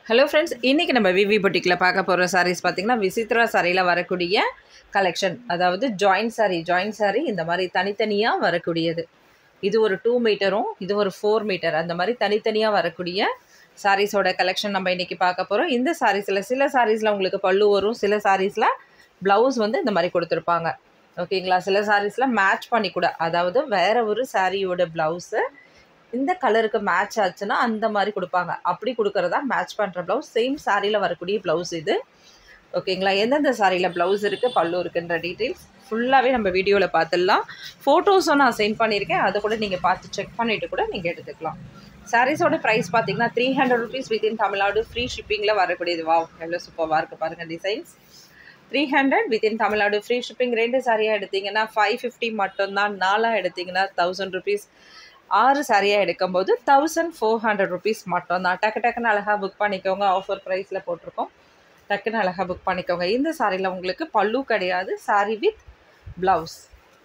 hello friends இன்றைக்கி நம்ம விவி பொட்டிக்கில் பார்க்க போகிற சாரீஸ் பார்த்திங்கன்னா விசித்ரா சாரியில் வரக்கூடிய கலெக்ஷன் அதாவது ஜாயின்ட் சாரி ஜாயின்ட் சாரி இந்த மாதிரி தனித்தனியாக வரக்கூடியது இது ஒரு டூ மீட்டரும் இது ஒரு ஃபோர் மீட்டர் அந்த மாதிரி தனித்தனியாக வரக்கூடிய சாரீஸோட கலெக்ஷன் நம்ம இன்றைக்கி பார்க்க போகிறோம் இந்த சாரீஸில் சில சாரீஸில் உங்களுக்கு பல்லு வரும் சில சாரீஸில் ப்ளவுஸ் வந்து இந்த மாதிரி கொடுத்துருப்பாங்க ஓகேங்களா சில சாரீஸில் மேட்ச் பண்ணி கூட அதாவது வேற ஒரு சாரியோட ப்ளவுஸு இந்த கலருக்கு மேட்ச் ஆச்சுன்னா அந்த மாதிரி கொடுப்பாங்க அப்படி கொடுக்குறதா மேட்ச் பண்ணுற ப்ளவுஸ் சேம் சாரியில் வரக்கூடிய ப்ளவுஸ் இது ஓகேங்களா எந்தெந்த சாரியில் ப்ளவுஸ் இருக்குது பல்லு இருக்குன்ற டீட்டெயில்ஸ் ஃபுல்லாகவே நம்ம வீடியோவில் பார்த்துடலாம் ஃபோட்டோஸும் நான் சென்ட் பண்ணியிருக்கேன் அதை கூட நீங்கள் பார்த்து செக் பண்ணிவிட்டு கூட நீங்கள் எடுத்துக்கலாம் சாரீஸோட ப்ரைஸ் பார்த்தீங்கன்னா three hundred rupees within Tamil Nadu free ஷிப்பிங்கில் வரக்கூடியது வா எவ்வளோ சூப்பராக இருக்குது பாருங்கள் designs three hundred within Tamil Nadu free shipping ரெண்டு சாரியாக எடுத்தீங்கன்னா ஃபைவ் ஃபிஃப்டி மட்டும்தான் நாலாக எடுத்தீங்கன்னா தௌசண்ட் ருபீஸ் ஆறு சாரியாக எடுக்கும்போது தௌசண்ட் ஃபோர் ஹண்ட்ரட் ருபீஸ் மட்டும்தான் டக்கு டக்குன்னு அழகாக புக் பண்ணிக்கோங்க ஆஃபர் ப்ரைஸில் போட்டிருக்கோம் டக்குன்னு அழகாக புக் பண்ணிக்கோங்க இந்த சாரியில் உங்களுக்கு பல்லு கிடையாது சாரி வித் ப்ளவுஸ்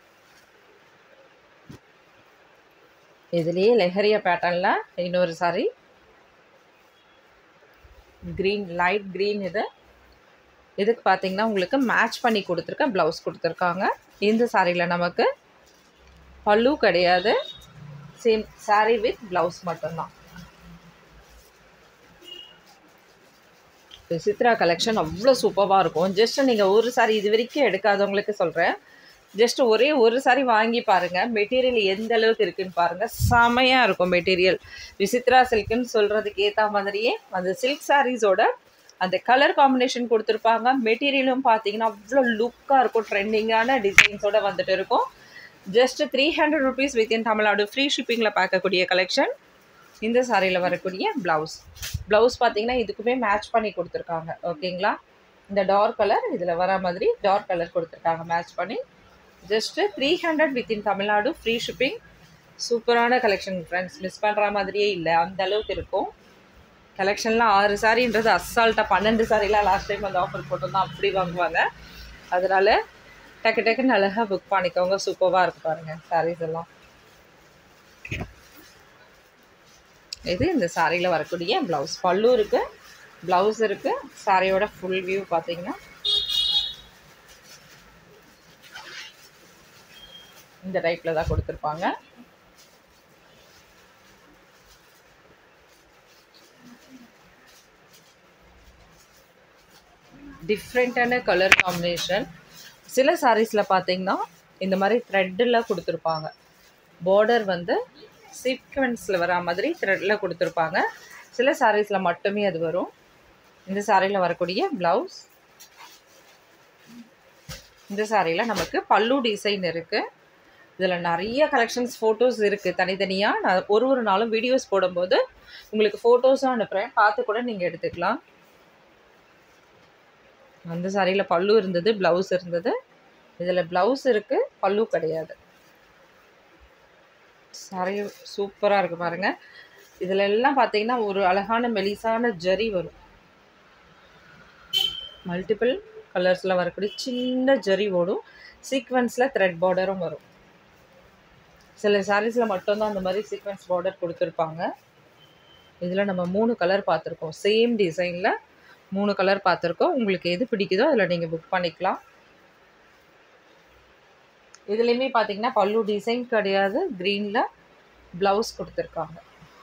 இதுலேயே லெஹரியா பேட்டர்னில் இன்னொரு சாரி க்ரீன் லைட் க்ரீன் இது இதுக்கு பார்த்தீங்கன்னா உங்களுக்கு மேட்ச் பண்ணி கொடுத்துருக்க ப்ளவுஸ் கொடுத்துருக்காங்க இந்த சாரியில் நமக்கு பல்லு கிடையாது சேம் சாரீ வித் ப்ளவுஸ் மட்டும்தான் விசித்ரா கலெக்ஷன் அவ்வளோ சூப்பராக இருக்கும் ஜஸ்ட் நீங்கள் ஒரு சாரி இது வரைக்கும் எடுக்காதவங்களுக்கு சொல்கிறேன் ஜஸ்ட் ஒரே ஒரு சாரி வாங்கி பாருங்கள் மெட்டீரியல் எந்த அளவுக்கு இருக்குன்னு பாருங்கள் செமையாக இருக்கும் மெட்டீரியல் விசித்ரா சில்க்குன்னு சொல்கிறதுக்கு ஏற்ற மாதிரியே அந்த சில்க் சாரீஸோட அந்த கலர் காம்பினேஷன் கொடுத்துருப்பாங்க மெட்டீரியலும் பார்த்தீங்கன்னா அவ்வளோ லுக்காக இருக்கும் ட்ரெண்டிங்கான டிசைன்ஸோடு வந்துட்டு இருக்கும் just three hundred rupees within Tamil Nadu free ஷிப்பிங்கில் பார்க்கக்கூடிய கலெக்ஷன் இந்த சாரியில் வரக்கூடிய ப்ளவுஸ் ப்ளவுஸ் பார்த்தீங்கன்னா இதுக்குமே மேட்ச் பண்ணி கொடுத்துருக்காங்க ஓகேங்களா இந்த டார்க் கலர் இதில் வர மாதிரி டார்க் கலர் கொடுத்துருக்காங்க மேட்ச் பண்ணி just three hundred within Tamil Nadu free shipping சூப்பரான கலெக்ஷன் ஃப்ரெண்ட்ஸ் மிஸ் பண்ணுற மாதிரியே இல்லை அந்த அளவுக்கு இருக்கும் கலெக்ஷன்லாம் ஆறு சாரின்றது அசால்ட்டாக பன்னெண்டு சாரிலாம் லாஸ்ட் டைம் அந்த ஆஃபர் போட்டோம் அப்படி வாங்குவாங்க அதனால் டக்கு டக்குன்னு அழகாக புக் பண்ணிக்கோங்க சூப்பராக இருக்கு பாருங்கள் சாரீஸ் எல்லாம் இது இந்த சாரியில் வரக்கூடிய ப்ளவுஸ் பல்லு இருக்குது ப்ளவுஸ் இருக்குது சாரியோட ஃபுல் வியூ பார்த்தீங்கன்னா இந்த டைப்பில் தான் கொடுத்துருப்பாங்க டிஃப்ரெண்ட்டான கலர் காம்பினேஷன் சில சாரீஸில் பார்த்தீங்கன்னா இந்த மாதிரி த்ரெட்டில் கொடுத்துருப்பாங்க பார்டர் வந்து சீக்வன்ஸில் வரா மாதிரி த்ரெட்டில் கொடுத்துருப்பாங்க சில சாரீஸில் மட்டுமே அது வரும் இந்த சாரியில் வரக்கூடிய ப்ளவுஸ் இந்த சாரியில் நமக்கு பல்லு டிசைன் இருக்குது இதில் நிறைய கலெக்ஷன்ஸ் ஃபோட்டோஸ் இருக்குது தனித்தனியாக நான் ஒரு ஒரு நாளும் வீடியோஸ் போடும்போது உங்களுக்கு ஃபோட்டோஸும் அனுப்புகிறேன் பார்த்து கூட நீங்கள் எடுத்துக்கலாம் அந்த சாரியில் பல்லு இருந்தது ப்ளவுஸ் இருந்தது இதில் ப்ளவுஸ் இருக்குது பல்லு கிடையாது சாரி சூப்பராக இருக்குது பாருங்கள் இதில் எல்லாம் பார்த்தீங்கன்னா ஒரு அழகான மெலிசான ஜரி வரும் மல்டிபிள் கலர்ஸில் வரக்கூடிய சின்ன ஜரி ஓடும் சீக்வன்ஸில் த்ரெட் பார்டரும் வரும் சில சாரீஸில் மட்டும்தான் அந்த மாதிரி சீக்வன்ஸ் பார்டர் கொடுத்துருப்பாங்க இதில் நம்ம மூணு கலர் பார்த்துருக்கோம் சேம் டிசைனில் மூணு கலர் பார்த்துருக்கோம் உங்களுக்கு எது பிடிக்குதோ அதில் நீங்கள் புக் பண்ணிக்கலாம் இதுலேயுமே பார்த்தீங்கன்னா பல்லு டிசைன் கிடையாது க்ரீனில் ப்ளவுஸ் கொடுத்துருக்காங்க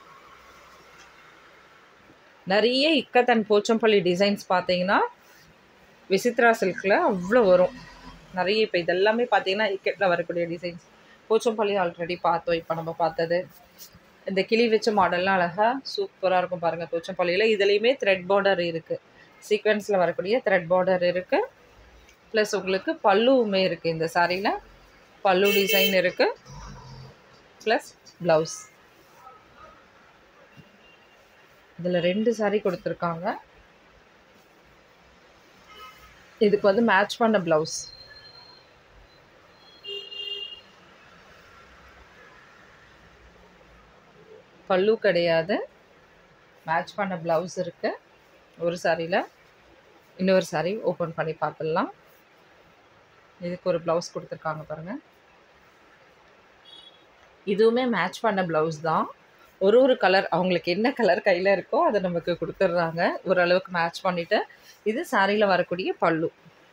நிறைய இக்கத்தன் போச்சம்பள்ளி டிசைன்ஸ் பார்த்தீங்கன்னா விசித்ரா சில்கில் அவ்வளோ வரும் நிறைய இப்போ இதெல்லாமே பார்த்தீங்கன்னா இக்கெட்டில் வரக்கூடிய டிசைன்ஸ் போச்சம்பள்ளி ஆல்ரெடி பார்த்தோம் இப்போ நம்ம பார்த்தது இந்த கிளி வச்ச மாடல்லாம் அழகாக சூப்பராக இருக்கும் பாருங்கள் போச்சம்பள்ளியில் இதுலேயுமே த்ரெட் பார்டர் இருக்குது சீக்வன்ஸில் வரக்கூடிய த்ரெட் பார்டர் இருக்குது ப்ளஸ் உங்களுக்கு பல்லுவுமே இருக்குது இந்த சாரியில் பல்லு டிசைன் இருக்குது ப்ளஸ் ப்ளவுஸ் இதில் ரெண்டு சாரீ கொடுத்துருக்காங்க இதுக்கு வந்து மேட்ச் பண்ண ப்ளவுஸ் பல்லு கிடையாது மேட்ச் பண்ண ப்ளவுஸ் இருக்குது ஒரு சாரியில் இன்னொரு சாரி ஓப்பன் பண்ணி பார்த்துடலாம் இதுக்கு ஒரு ப்ளவுஸ் கொடுத்துருக்காங்க பாருங்கள் இதுவுமே மேட்ச் பண்ண ப்ளவுஸ் தான் ஒரு ஒரு கலர் அவங்களுக்கு என்ன கலர் கையில் இருக்கோ அதை நமக்கு கொடுத்துட்றாங்க ஓரளவுக்கு மேட்ச் பண்ணிவிட்டு இது சாரியில் வரக்கூடிய பல்லு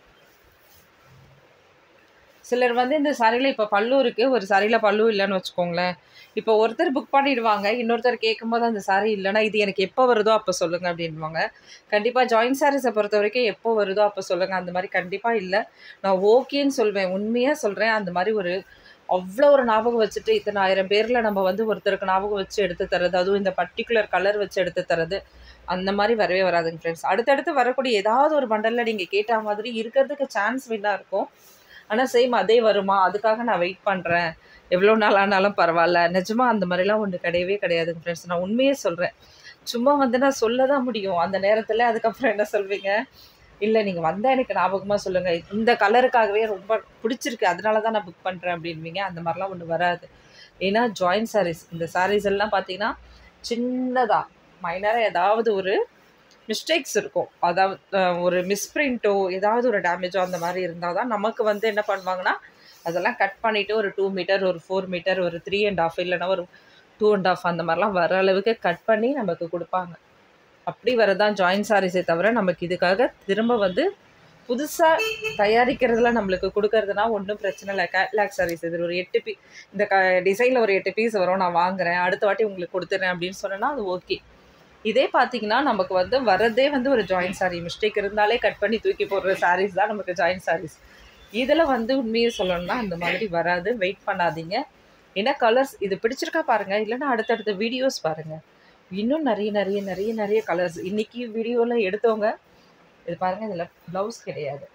சிலர் வந்து இந்த சாரியில் இப்போ பல்லு இருக்குது ஒரு சாரியில் பல்லு இல்லைன்னு வச்சுக்கோங்களேன் இப்போ ஒருத்தர் புக் பண்ணிடுவாங்க இன்னொருத்தர் கேட்கும்போது அந்த சாரி இல்லைன்னா இது எனக்கு எப்போ வருதோ அப்போ சொல்லுங்கள் அப்படின்வாங்க கண்டிப்பாக ஜாயின்ட் சாரீஸை பொறுத்த வரைக்கும் எப்போ வருதோ அப்போ சொல்லுங்கள் அந்த மாதிரி கண்டிப்பாக இல்லை நான் ஓகேன்னு சொல்வேன் உண்மையாக சொல்கிறேன் அந்த மாதிரி ஒரு அவ்வளோ ஒரு ஞாபகம் வச்சுட்டு இத்தனை ஆயிரம் பேரில் நம்ம வந்து ஒருத்தருக்கு ஞாபகம் வச்சு எடுத்து தரது அதுவும் இந்த பர்டிகுலர் கலர் வச்சு எடுத்து தரது அந்த மாதிரி வரவே வராதுங்க ஃப்ரெண்ட்ஸ் அடுத்தடுத்து வரக்கூடிய ஏதாவது ஒரு பண்டலில் நீங்கள் கேட்ட மாதிரி இருக்கிறதுக்கு சான்ஸ் வேணால் இருக்கும் ஆனால் சேம் அதே வருமா அதுக்காக நான் வெயிட் பண்ணுறேன் எவ்வளோ நாள் ஆனாலும் பரவாயில்ல நிஜமாக அந்த மாதிரிலாம் ஒன்று கிடையவே கிடையாதுங்க ஃப்ரெண்ட்ஸ் நான் உண்மையே சொல்கிறேன் சும்மா வந்து நான் சொல்ல தான் முடியும் அந்த நேரத்தில் அதுக்கப்புறம் என்ன சொல்வீங்க இல்லை நீங்கள் வந்தால் எனக்கு ஞாபகமாக சொல்லுங்கள் இந்த கலருக்காகவே ரொம்ப பிடிச்சிருக்கு அதனால தான் நான் புக் பண்ணுறேன் அப்படின்வீங்க அந்த மாதிரிலாம் ஒன்று வராது ஏன்னா ஜாயின்ட் சாரீஸ் இந்த சாரீஸ் எல்லாம் பார்த்தீங்கன்னா சின்னதாக மைனராக ஏதாவது ஒரு மிஸ்டேக்ஸ் இருக்கும் அதாவது அஹ், ஒரு மிஸ்பிரிண்ட்டோ ஏதாவது ஒரு டேமேஜோ அந்த மாதிரி இருந்தால் தான் நமக்கு வந்து என்ன பண்ணுவாங்கன்னா அதெல்லாம் கட் பண்ணிவிட்டு ஒரு டூ மீட்டர் ஒரு ஃபோர் மீட்டர் ஒரு த்ரீ அண்ட் ஆஃப் இல்லைன்னா ஒரு டூ அண்ட் ஆஃப் அந்த மாதிரிலாம் வர அளவுக்கு கட் பண்ணி நமக்கு கொடுப்பாங்க அப்படி வரதான் ஜாயின்ட் சாரீஸே தவிர நமக்கு இதுக்காக திரும்ப வந்து புதுசாக தயாரிக்கிறதுல நம்மளுக்கு கொடுக்கறதுனா ஒன்றும் பிரச்சனை இல்லை கேட்லாக் சாரீஸ் இது ஒரு எட்டு பீ இந்த க டிசைனில் ஒரு எட்டு பீஸ் வரும் நான் வாங்குறேன் அடுத்த வாட்டி உங்களுக்கு கொடுத்துட்றேன் அப்படின்னு சொன்னேன்னா அது ஓகே இதே பார்த்தீங்கன்னா நமக்கு வந்து வரதே வந்து ஒரு ஜாயின்ட் சாரீ மிஸ்டேக் இருந்தாலே கட் பண்ணி தூக்கி போடுற சாரீஸ் தான் நமக்கு ஜாயின்ட் சாரீஸ் இதில் வந்து உண்மையை சொல்லணும்னா அந்த மாதிரி வராது வெயிட் பண்ணாதீங்க ஏன்னா கலர்ஸ் இது பிடிச்சிருக்கா பாருங்கள் இல்லைன்னா அடுத்தடுத்த வீடியோஸ் பாருங்கள் இன்னும் நிறைய நிறைய நிறைய நிறைய கலர்ஸ் இன்னைக்கு வீடியோவில் எடுத்தவங்க இது பாருங்கள் இதில் ப்ளவுஸ் கிடையாது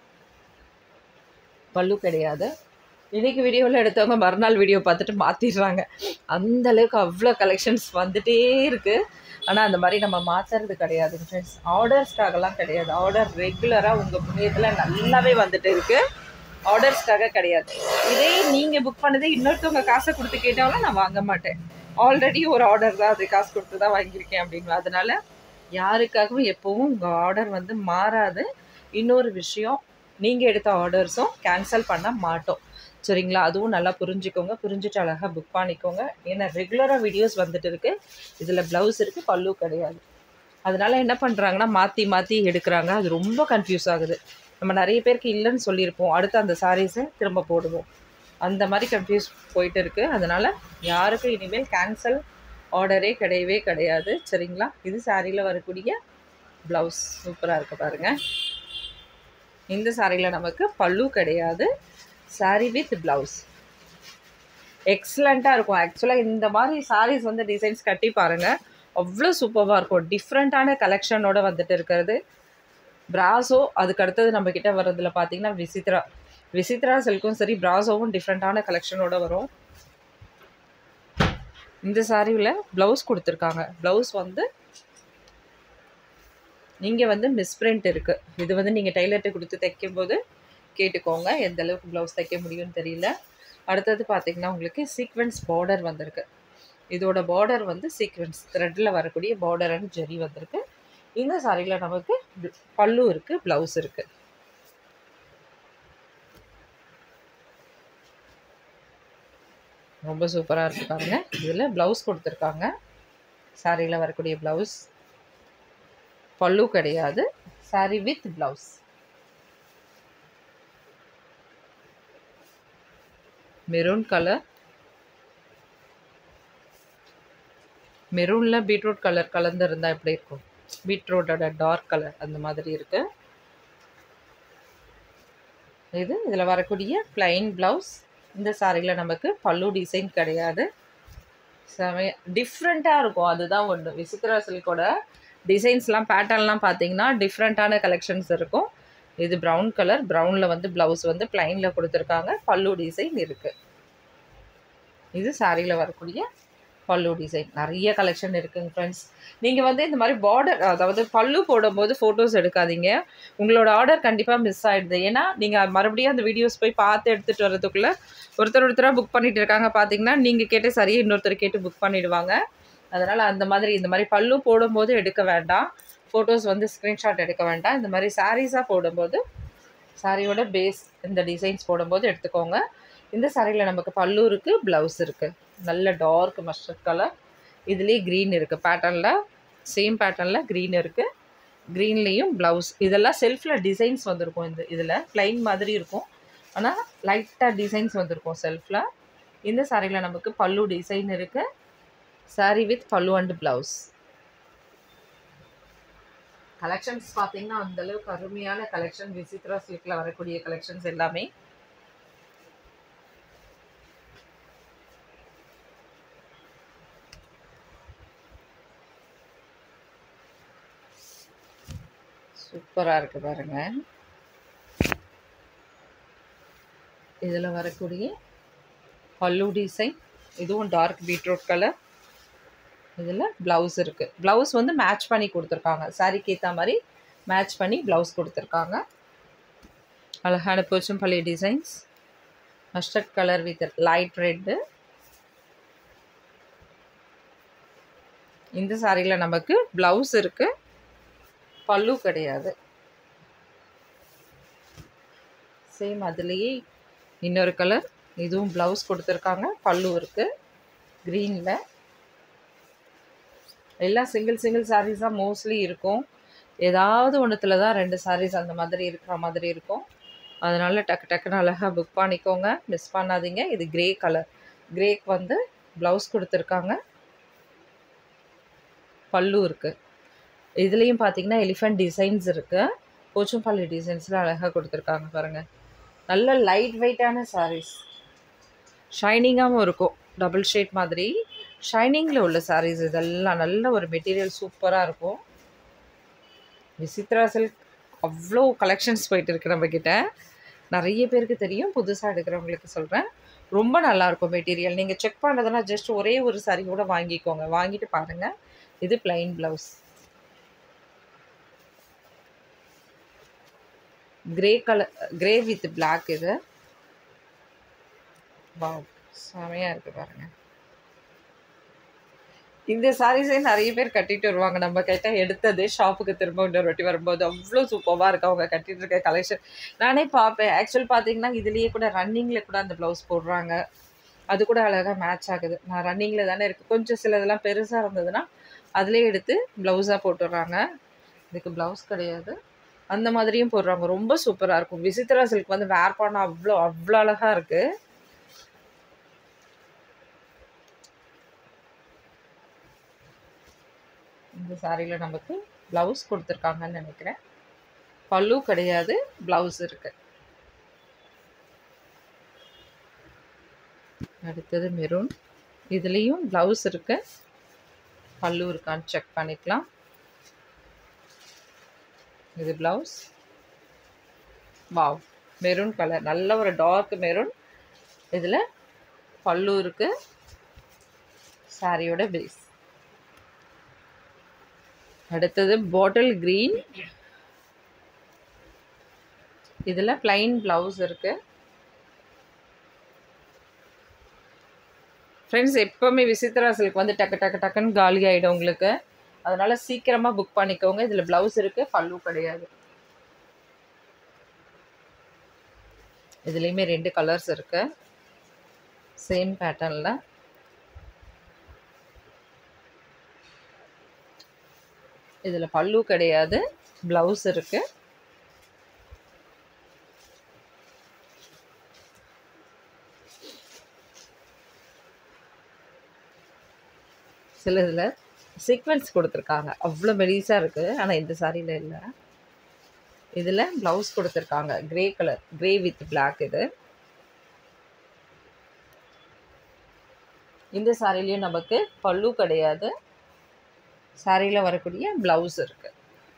பல்லு கிடையாது இன்னைக்கு வீடியோவில் எடுத்தவங்க மறுநாள் வீடியோ பார்த்துட்டு மாற்றிடுறாங்க அந்த அளவுக்கு அவ்வளோ கலெக்ஷன்ஸ் வந்துட்டே இருக்குது ஆனால் அந்த மாதிரி நம்ம மாற்றுறது கிடையாது ஃப்ரெண்ட்ஸ் ஆர்டர்ஸ்க்காகலாம் கிடையாது ஆர்டர் ரெகுலராக உங்கள் புண்ணியத்தில் நல்லாவே வந்துட்டு இருக்குது ஆர்டர்ஸ்க்காக கிடையாது இதே நீங்கள் புக் பண்ணது இன்னொருத்தவங்க காசை கொடுத்து கேட்டாலும் நான் வாங்க மாட்டேன் ஆல்ரெடி ஒரு ஆர்டர் தான் அது காசு கொடுத்து தான் வாங்கியிருக்கேன் அப்படின்னு அதனால யாருக்காகவும் எப்போவும் உங்கள் ஆர்டர் வந்து மாறாது இன்னொரு விஷயம் நீங்கள் எடுத்த ஆர்டர்ஸும் கேன்சல் பண்ண மாட்டோம் சரிங்களா அதுவும் நல்லா புரிஞ்சுக்கோங்க புரிஞ்சுட்டு அழகாக புக் பண்ணிக்கோங்க ஏன்னா ரெகுலராக வீடியோஸ் வந்துட்டு இருக்கு இதில் ப்ளவுஸ் இருக்குது பல்லு கிடையாது அதனால என்ன பண்ணுறாங்கன்னா மாற்றி மாற்றி எடுக்கிறாங்க அது ரொம்ப கன்ஃபியூஸ் ஆகுது நம்ம நிறைய பேருக்கு இல்லைன்னு சொல்லியிருப்போம் அடுத்து அந்த சாரீஸை திரும்ப போடுவோம் அந்த மாதிரி கன்ஃபியூஸ் போயிட்டு இருக்கு அதனால யாருக்கும் இனிமேல் கேன்சல் ஆர்டரே கிடையவே கிடையாது சரிங்களா இது சாரியில் வரக்கூடிய ப்ளவுஸ் சூப்பராக இருக்கு பாருங்க இந்த சாரியில் நமக்கு பல்லு கிடையாது சாரி வித் ப்ளவுஸ் எக்ஸலண்ட்டாக இருக்கும் ஆக்சுவலாக இந்த மாதிரி சாரீஸ் வந்து டிசைன்ஸ் கட்டி பாருங்கள் அவ்வளோ சூப்பராக இருக்கும் டிஃப்ரெண்ட்டான கலெக்ஷனோட வந்துட்டு இருக்கிறது பிராசோ அதுக்கு அடுத்தது நம்ம கிட்ட வர்றதுல பார்த்தீங்கன்னா விசித்ரா விசித்ரா சில்க்கும் சரி பிராசோவும் டிஃப்ரெண்ட்டான கலெக்ஷனோட வரும் இந்த சாரியில் ப்ளவுஸ் கொடுத்துருக்காங்க ப்ளவுஸ் வந்து இங்கே வந்து மிஸ்பிரிண்ட் இருக்குது இது வந்து நீங்கள் டைலர்கிட்ட கொடுத்து தைக்கும்போது கேட்டுக்கோங்க எந்த அளவுக்கு ப்ளவுஸ் தைக்க முடியும்னு தெரியல அடுத்தது பார்த்தீங்கன்னா உங்களுக்கு சீக்வென்ஸ் பார்டர் வந்திருக்கு இதோட பார்டர் வந்து சீக்வென்ஸ் த்ரெட்டில் வரக்கூடிய பார்டர் அண்ட் ஜெரி வந்திருக்கு இந்த சாரியில் நமக்கு பல்லு இருக்குது ப்ளவுஸ் இருக்குது ரொம்ப சூப்பராக இருக்கு பாருங்க இதில் ப்ளவுஸ் கொடுத்துருக்காங்க சாரியில் வரக்கூடிய ப்ளவுஸ் பல்லு கிடையாது sari with blouse maroon colour மெரூனில் பீட்ரூட் கலர் கலந்துருந்தா எப்படி இருக்கும் பீட்ரூட்டோட டார்க் கலர் அந்த மாதிரி இருக்கு இது இதில் வரக்கூடிய பிளைன் ப்ளவுஸ் இந்த சாரியில் நமக்கு பல்லு டிசைன் கிடையாது செமைய டிஃப்ரெண்ட்டாக இருக்கும் அதுதான் ஒன்று விசித்ரா சில்கோட டிசைன்ஸ்லாம் பேட்டர்ன்லாம் பார்த்தீங்கன்னா டிஃப்ரெண்ட்டான கலெக்ஷன்ஸ் இருக்கும் இது ப்ரௌன் கலர் ப்ரௌனில் வந்து ப்ளவுஸ் வந்து பிளைனில் கொடுத்துருக்காங்க பல்லு டிசைன் இருக்குது இது சாரியில் வரக்கூடிய பல்லு டிசைன் நிறைய கலெக்ஷன் இருக்குங்க ஃப்ரெண்ட்ஸ் நீங்கள் வந்து இந்த மாதிரி பார்டர் அதாவது பல்லு போடும்போது ஃபோட்டோஸ் எடுக்காதீங்க உங்களோட ஆர்டர் கண்டிப்பாக மிஸ் ஆகிடுது ஏன்னா நீங்கள் மறுபடியும் அந்த வீடியோஸ் போய் பார்த்து எடுத்துகிட்டு வரதுக்குள்ளே ஒருத்தர் ஒருத்தராக புக் பண்ணிட்டு இருக்காங்க பார்த்தீங்கன்னா நீங்கள் கேட்டு சரியாக இன்னொருத்தர் கேட்டு புக் பண்ணிடுவாங்க அதனால் அந்த மாதிரி இந்த மாதிரி பல்லு போடும்போது எடுக்க வேண்டாம் ஃபோட்டோஸ் வந்து ஸ்க்ரீன்ஷாட் எடுக்க வேண்டாம் இந்த மாதிரி சாரீஸாக போடும்போது சாரியோட பேஸ் இந்த டிசைன்ஸ் போடும்போது எடுத்துக்கோங்க இந்த சாரியில் நமக்கு பல்லு இருக்குது ப்ளவுஸ் இருக்குது நல்ல டார்க் மஸ்டர்ட் கலர் இதுலேயே க்ரீன் இருக்குது பேட்டர்னில் சேம் பேட்டர்னில் க்ரீன் இருக்குது க்ரீன்லேயும் ப்ளவுஸ் இதெல்லாம் செல்ஃபில் டிசைன்ஸ் வந்திருக்கும் இந்த இதில் ப்ளைன் மாதிரி இருக்கும் ஆனால் லைட்டாக டிசைன்ஸ் வந்திருக்கும் செல்ஃபில் இந்த சாரியில் நமக்கு பல்லு டிசைன் இருக்குது sari with pallu and blouse collections பார்த்தீங்கன்னா அந்தளவுக்கு அருமையான கலெக்ஷன் விசித்ரா சில்கில் வரக்கூடிய கலெக்ஷன்ஸ் எல்லாமே சூப்பராக இருக்குது பாருங்க இதில் வரக்கூடிய பல்லு டிசைன் இதுவும் டார்க் பீட்ரூட் கலர் இதில் ப்ளவுஸ் இருக்குது ப்ளவுஸ் வந்து மேட்ச் பண்ணி கொடுத்துருக்காங்க சாரிக்கு ஏற்ற மாதிரி மேட்ச் பண்ணி ப்ளவுஸ் கொடுத்துருக்காங்க அழகான Pochampalli designs mustard colour with light red இந்த சாரியில் நமக்கு ப்ளவுஸ் இருக்குது பல்லு கிடையாது சேம் அதுலேயே இன்னொரு கலர் இதுவும் ப்ளவுஸ் கொடுத்துருக்காங்க பல்லு இருக்குது க்ரீனில் எல்லாம் சிங்கிள் சிங்கிள் சாரீஸாக மோஸ்ட்லி இருக்கும் ஏதாவது ஒன்றுத்தில் தான் ரெண்டு சாரீஸ் அந்த மாதிரி இருக்கிற மாதிரி இருக்கும் அதனால் டக்கு டக்குன்னு அழகாக புக் பண்ணிக்கோங்க மிஸ் பண்ணாதீங்க இது க்ரே கலர் க்ரேக்கு வந்து ப்ளவுஸ் கொடுத்துருக்காங்க பல்லு இருக்குது இதுலேயும் பார்த்தீங்கன்னா எலிஃபண்ட் டிசைன்ஸ் இருக்குது போச்சம்பள்ளி டிசைன்ஸில் அழகாக கொடுத்துருக்காங்க பாருங்கள் நல்ல லைட் வெயிட்டான சாரீஸ் ஷைனிங்காகவும் இருக்கும் டபுள் ஷேட் மாதிரி ஷைனிங்கில் உள்ள சாரீஸ் இதெல்லாம் நல்ல ஒரு மெட்டீரியல் சூப்பராக இருக்கும் விசித்ரா சில்க் அவ்வளோ கலெக்ஷன்ஸ் போயிட்டு இருக்கு நம்மக்கிட்ட நிறைய பேருக்கு தெரியும் புதுசாக எடுக்கிறவங்களுக்கு சொல்கிறேன் ரொம்ப நல்லாயிருக்கும் மெட்டீரியல் நீங்கள் செக் பண்ணுறதுனா ஜஸ்ட் ஒரே ஒரு சாரி கூட வாங்கிக்கோங்க வாங்கிட்டு பாருங்கள் இது plain blouse grey colour grey with black இது வாவ் செமையாக இருக்குது பாருங்கள் இந்த சாரீஸே நிறைய பேர் கட்டிட்டு வருவாங்க நம்ம கிட்ட எடுத்தது ஷாப்புக்கு திரும்ப இன்னொரு வாட்டி வரும்போது அவ்வளோ சூப்பராக இருக்கு அவங்க கட்டிட்டு இருக்க கலெக்ஷன் நானே பார்ப்பேன் ஆக்சுவல் பார்த்தீங்கன்னா இதுலேயே கூட ரன்னிங்கில் கூட அந்த ப்ளவுஸ் போடுறாங்க அது கூட அழகாக மேட்ச் ஆகுது நான் ரன்னிங்கில் தானே இருக்குது கொஞ்சம் சிலதெல்லாம் பெருசாக இருந்ததுன்னா அதிலே எடுத்து ப்ளவுஸாக போட்டுடுறாங்க இதுக்கு ப்ளவுஸ் கிடையாது அந்த மாதிரியும் போடுறாங்க ரொம்ப சூப்பராக இருக்கும் விசித்ரா சில்க் வந்து வேர் பண்ணால் அவ்வளோ அவ்வளோ அழகாக இருக்குது இந்த சாரியில் நமக்கு ப்ளவுஸ் கொடுத்துருக்காங்கன்னு நினைக்கிறேன் பல்லு கிடையாது ப்ளவுஸ் இருக்கு அடுத்தது மெரூன் இதுலேயும் ப்ளவுஸ் இருக்கு பல்லு இருக்கான்னு செக் பண்ணிக்கலாம் இது ப்ளவுஸ் வாவ் மெரூன் கலர் நல்ல ஒரு டார்க் மெரூன் இதில் பல்லு இருக்கு சாரியோட பேஸ் அடுத்தது பாட்டில் க்ரீன் இதில் பிளைன் ப்ளவுஸ் இருக்கு ஃப்ரெண்ட்ஸ் எப்போவுமே விசித்ரா சில்க் வந்து டக்கு டக்கு டக்குன்னு காலி ஆகிடும் உங்களுக்கு அதனால் சீக்கிரமாக புக் பண்ணிக்கோங்க இதில் ப்ளவுஸ் இருக்குது பல்லு கிடையாது இதுலேயுமே ரெண்டு கலர்ஸ் இருக்கு சேம் பேட்டர்னில் இதில் பல்லு கிடையாது ப்ளவுஸ் இருக்குது சில இதில் சீக்வன்ஸ் கொடுத்துருக்காங்க அவ்வளோ மெலிசாக இருக்குது ஆனால் இந்த சாரியில் இல்லை இதில் ப்ளவுஸ் கொடுத்துருக்காங்க grey colour grey with black இது இந்த சாரிலையும் நமக்கு பல்லு கிடையாது சாரியில் வரக்கூடிய ப்ளவுஸ் இருக்குது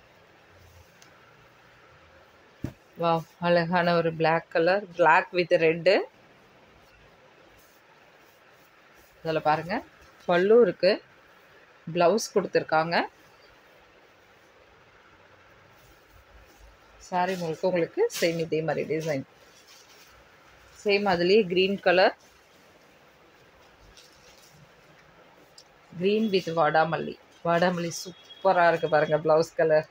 வா அழகான ஒரு black colour black with red இதில் பாருங்கள் பல்லு இருக்குது ப்ளவுஸ் கொடுத்துருக்காங்க சாரி முழுக்க உங்களுக்கு சேம் இதே மாதிரி டிசைன் சேம் அதுலேயே க்ரீன் கலர் க்ரீன் வித் வாடாமல்லி வாடாமல்லி சூப்பராக இருக்குது பாருங்கள் ப்ளவுஸ் கலர்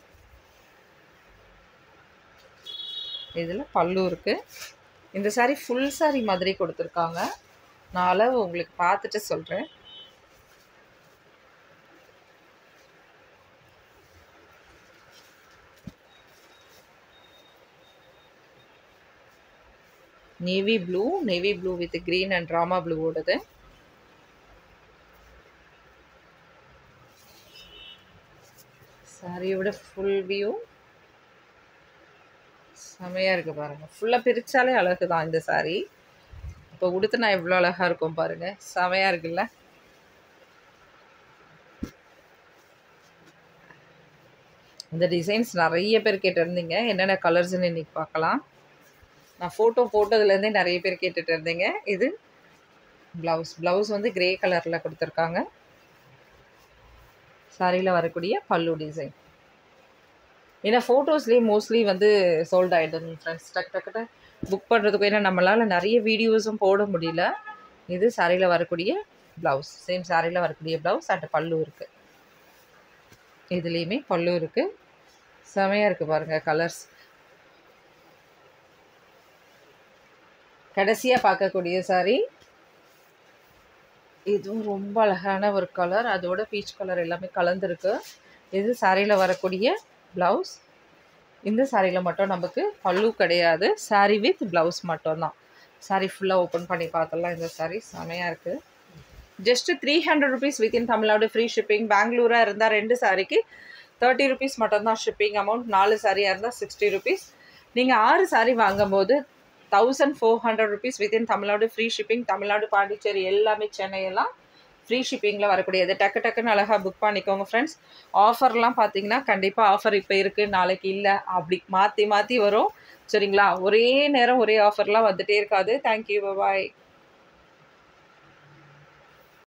இதில் பல்லு இருக்குது இந்த சாரீ ஃபுல் சாரீ மாதிரி கொடுத்துருக்காங்க நான் அளவு உங்களுக்கு பார்த்துட்டு சொல்கிறேன் navy blue navy blue with green and ட்ராமா ப்ளூவோடது சாரியோட ஃபுல் வியூ செமையாக இருக்குது பாருங்கள் ஃபுல்லாக பிரித்தாலே அழகு தான் இந்த சாரீ இப்போ உடுத்துனா எவ்வளோ அழகாக இருக்கும் பாருங்கள் செமையாக இருக்குல்ல இந்த டிசைன்ஸ் நிறைய பேர் கேட்டிருந்தீங்க என்னென்ன கலர்ஸ்னு இன்றைக்கி பார்க்கலாம் நான் ஃபோட்டோ போட்டதுலேருந்தே நிறைய பேர் கேட்டுட்டு இருந்தீங்க இது ப்ளவுஸ் ப்ளவுஸ் வந்து கிரே கலரில் கொடுத்துருக்காங்க சாரியில் வரக்கூடிய பல்லு டிசைன் ஏன்னா ஃபோட்டோஸ்லேயே மோஸ்ட்லி வந்து சோல்ட் ஆகிடுது ஃப்ரெண்ட்ஸ் டக் டக்கு புக் பண்ணுறதுக்கு ஏன்னா நம்மளால் நிறைய வீடியோஸும் போட முடியல இது சாரியில் வரக்கூடிய ப்ளவுஸ் சேம் சாரியில் வரக்கூடிய ப்ளவுஸ் அண்ட் பல்லு இருக்குது இதுலேயுமே பல்லு இருக்குது செமையாக இருக்குது பாருங்கள் கலர்ஸ் கடைசியாக பார்க்கக்கூடிய சாரி இதுவும் ரொம்ப அழகான ஒரு கலர் அதோட பீச் கலர் எல்லாமே கலந்துருக்கு இது சாரியில் வரக்கூடிய ப்ளவுஸ் இந்த சாரியில் மட்டும் நமக்கு பல்லு கிடையாது சாரி வித் ப்ளவுஸ் மட்டும்தான் சாரி ஃபுல்லாக ஓப்பன் பண்ணி பார்த்தலாம் இந்த சாரி செமையாக இருக்குது just three hundred rupees within Tamil Nadu free shipping பெங்களூராக இருந்தால் ரெண்டு சாரிக்கு தேர்ட்டி ருபீஸ் மட்டும்தான் ஷிப்பிங் அமௌண்ட் நாலு சாரியாக இருந்தால் சிக்ஸ்டி ருபீஸ் நீங்கள் ஆறு சாரி வாங்கும்போது thousand four hundred rupees within Tamil Nadu free shipping Tamil Nadu Pondicherry எல்லாமே சென்னையெல்லாம் ஃப்ரீ ஷிப்பிங்கில் வரக்கூடியது டக்கு டக்குன்னு அழகாக புக் பண்ணிக்கோங்க ஃப்ரெண்ட்ஸ் ஆஃபர்லாம் பார்த்தீங்கன்னா கண்டிப்பாக ஆஃபர் இப்போ இருக்குது நாளைக்கு இல்லை அப்படி மாற்றி மாற்றி வரும் சரிங்களா ஒரே நேரம் ஒரே ஆஃபர்லாம் வந்துகிட்டே இருக்காது தேங்க்யூ பாய்